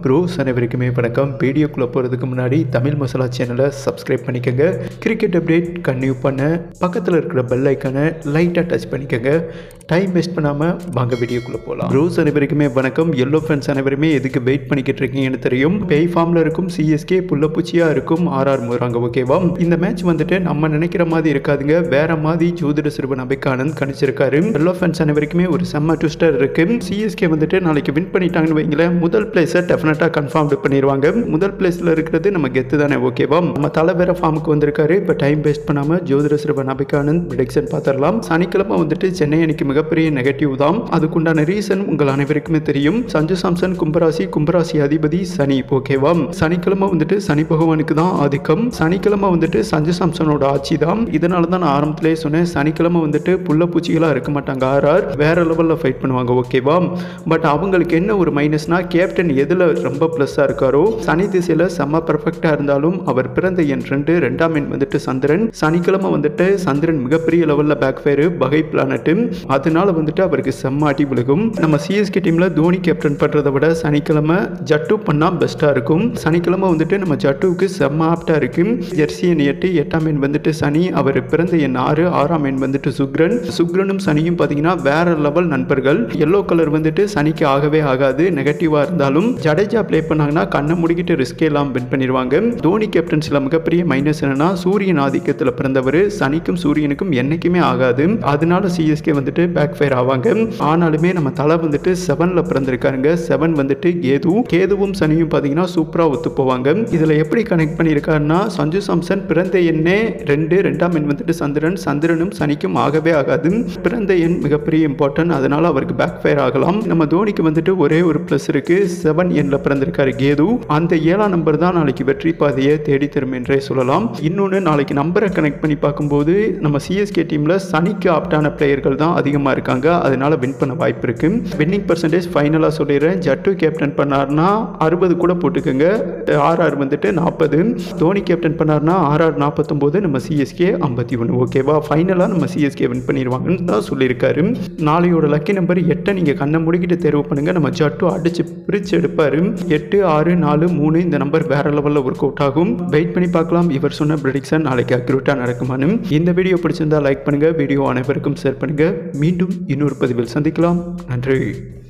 pros அனைவருக்குமே வணக்கம் வீடியோக்குள்ளே போகிறதுக்கு முன்னாடி தமிழ் மசாலா சேனலை சப்ஸ்கிரைப் பண்ணிக்கோங்க கிரிக்கெட் அப்டேட் கன்டினியூ பண்ண பக்கத்தில் இருக்கிற பெல் ஐக்கானை லைட்டாக டச் பண்ணிக்கோங்க டைம் வேஸ்ட் பண்ணாமல் வாங்க வீடியோக்குள்ளே போகலாம் ப்ரோஸ் அனைவருக்குமே வணக்கம் எல்லோ ஃபேன்ஸ் அனைவருமே எதுக்கு வெயிட் பண்ணிக்கிட்டு இருக்கீங்கன்னு தெரியும் பேய் ஃபார்மில் இருக்கும் சிஎஸ்கே புள்ளப்பூச்சியாக இருக்கும் ஆர்ஆர் முறாங்க ஓகேவா இந்த மேட்ச் வந்துட்டு நம்ம நினைக்கிற மாதிரி இருக்காதுங்க வேற மாதிரி ஜோதிட சிறுவன் அபைக்கானந்த் கணிச்சிருக்காரு எல்லோ ஃபேன்ஸ் அனைவருக்குமே ஒரு செம்ம ட்விஸ்டர் இருக்கு சிஎஸ்கே வந்துட்டு நாளைக்கு வின் பண்ணிட்டாங்கன்னு வைங்களேன் முதல் பிளேஸை டெஃபினட்டாக கன்ஃபார்ம் பண்ணிடுவாங்க முதல் பிளேஸில் இருக்கிறது நம்ம கெத்து தானே ஓகேவா நம்ம தலை வேற ஃபார்முக்கு வந்திருக்காரு இப்போ டைம் வேஸ்ட் பண்ணாமல் ஜோதிட சிறுவன் அபைக்கானந்த் ப்ரிடிக்ஷன் பார்த்துடலாம் சனிக்கிழமை வந்துட்டு சென்னை அணிக்கு மிகப்பெரிய நெகட்டிவ் தான் அதுக்குண்டான ரீசன் உங்கள் அனைவருக்குமே தெரியும் சஞ்சு சாம்சன் கும்பராசி கும்பராசி அதிபதி சனி ஓகேவா சனிக்கிழமை வந்துட்டு சனி பகவானுக்கு தான் ஆதிக்கம் சனிக்கிழமை வந்துட்டு சஞ்சு சாம்சனோட ஆட்சி தான் இதனால தான் நான் ஆரம்பத்திலே சொன்னேன் சனிக்கிழமை வந்துட்டு புள்ள பூச்சிகளாக இருக்க மாட்டாங்க ஆர்ஆர் வேற லெவலில் ஃபைட் பண்ணுவாங்க ஓகேவா பட் அவங்களுக்கு என்ன ஒரு மைனஸ்னா கேப்டன் எதில் ரொம்ப ப்ளஸ்ஸாக இருக்காரோ சனி திசையில் செம்ம பர்ஃபெக்டாக இருந்தாலும் அவர் பிறந்த என் ரெண்டு ரெண்டாம் எண் வந்துட்டு சந்திரன் சனிக்கிழமை வந்துட்டு சந்திரன் மிகப்பெரிய லெவலில் பேக் ஃபயரு பகை பிளானட்டு அதனால வந்துட்டு அவருக்கு செம்ம அடி விழுகும் நம்ம சிஎஸ்கே டீமில் தோனி கேப்டன் பண்ணுறதை விட சனிக்கிழமை ஜட்டு பண்ணால் பெஸ்ட்டாக இருக்கும் சனிக்கிழமை வந்துட்டு நம்ம ஜட்டுவுக்கு செம்ம ஆப்டாக இருக்கும் ஜெர்சி எண் எட்டு எட்டாம் எண் வந்துட்டு சனி அவர் பிறந்த எண் ஆறு ஆறாம் எண் வந்துட்டு சுக்ரன் சுக்ரனும் சனியும் பார்த்தீங்கன்னா வேற லெவல் நண்பர்கள் எல்லோ கலர் வந்துட்டு சனிக்கு ஆகவே ஆகாது நெகட்டிவாக இருந்தாலும் ஜடேஜா ப்ளே பண்ணாங்கன்னா கண்ணை முடிக்கிட்டு ரிஸ்கே எல்லாம் வின் பண்ணிடுவாங்க தோனி கேப்டன்ஸில் மிகப்பெரிய மைனஸ் என்னன்னா சூரியன் ஆதிக்கத்தில் பிறந்தவர் சனிக்கும் சூரியனுக்கும் என்னைக்குமே ஆகாது அதனால சிஎஸ்கே வந்துட்டு பேக் ஃபயர் ஆவாங்க ஆனாலுமே நம்ம தலை வந்துட்டு செவனில் பிறந்திருக்காருங்க செவன் வந்துட்டு கேது கேதுவும் சனியும் பார்த்தீங்கன்னா சூப்பராக ஒத்து போவாங்க இதில் எப்படி கனெக்ட் பண்ணியிருக்காருன்னா சஞ்சு சாம்சன் பிறந்த எண்ணே ரெண்டு ரெண்டாம் எண் வந்துட்டு சந்திரன் சந்திரனும் சனிக்கும் ஆகவே ஆகாது பிறந்த எண் மிகப்பெரிய இம்பார்ட்டன்ட் அதனால அவருக்கு பேக் ஃபயர் ஆகலாம் நம்ம தோனிக்கு வந்துட்டு ஒரே ஒரு ப்ளஸ் இருக்கு செவன் எண்ணில் பிறந்திருக்காரு கேது அந்த ஏழாம் நம்பர் தான் நாளைக்கு வெற்றி பாதையை தேடி தரும் என்றே சொல்லலாம் இன்னொன்று நாளைக்கு நம்பரை கனெக்ட் பண்ணி பார்க்கும்போது நம்ம சிஎஸ்கே டீமில் சனிக்கு ஆப்டான பிளேயர்கள் தான் அதிகமாக இருக்காங்க அதனால வின் பண்ண வாய்ப்பு இருக்கு வின்னிங் பர்சன்டேஜ் ஃபைனலாக சொல்லிடுறேன் ஜட்டு கேப்டன் பண்ணார்னா அறுபது கூட போட்டுக்கோங்க ஆர்ஆர் வந்துட்டு நாற்பது தோனி கேப்டன் பண்ணார்னா ஆர்ஆர் நாற்பத்தொம்போது நம்ம சிஎஸ்கே ஐம்பத்தி ஒன்று ஓகேவா ஃபைனலாக நம்ம சிஎஸ்கே வின் பண்ணிடுவாங்கன்னு தான் சொல்லியிருக்காரு நாளையோட லக்கி நம்பர் எட்டை நீங்கள் கண்ணை முடிக்கிட்டு தேர்வு பண்ணுங்கள் நம்ம ஜட்டு அடிச்சு பிரித்து எடுப்பார் எட்டு ஆறு நாலு மூணு இந்த நம்பர் வேற லெவலில் ஒர்க் அவுட் ஆகும் வெயிட் பண்ணி பார்க்கலாம் இவர் சொன்ன ப்ரெடிக்ஷன் நாளைக்கு அக்யூரேட்டாக நடக்குமான்னு இந்த வீடியோ பிடிச்சிருந்தா லைக் பண்ணுங்கள் வீடியோ அனைவருக்கும் ஷேர் பண்ணுங்கள் மீண்டும் இன்னொரு பதிவில் சந்திக்கலாம் நன்றி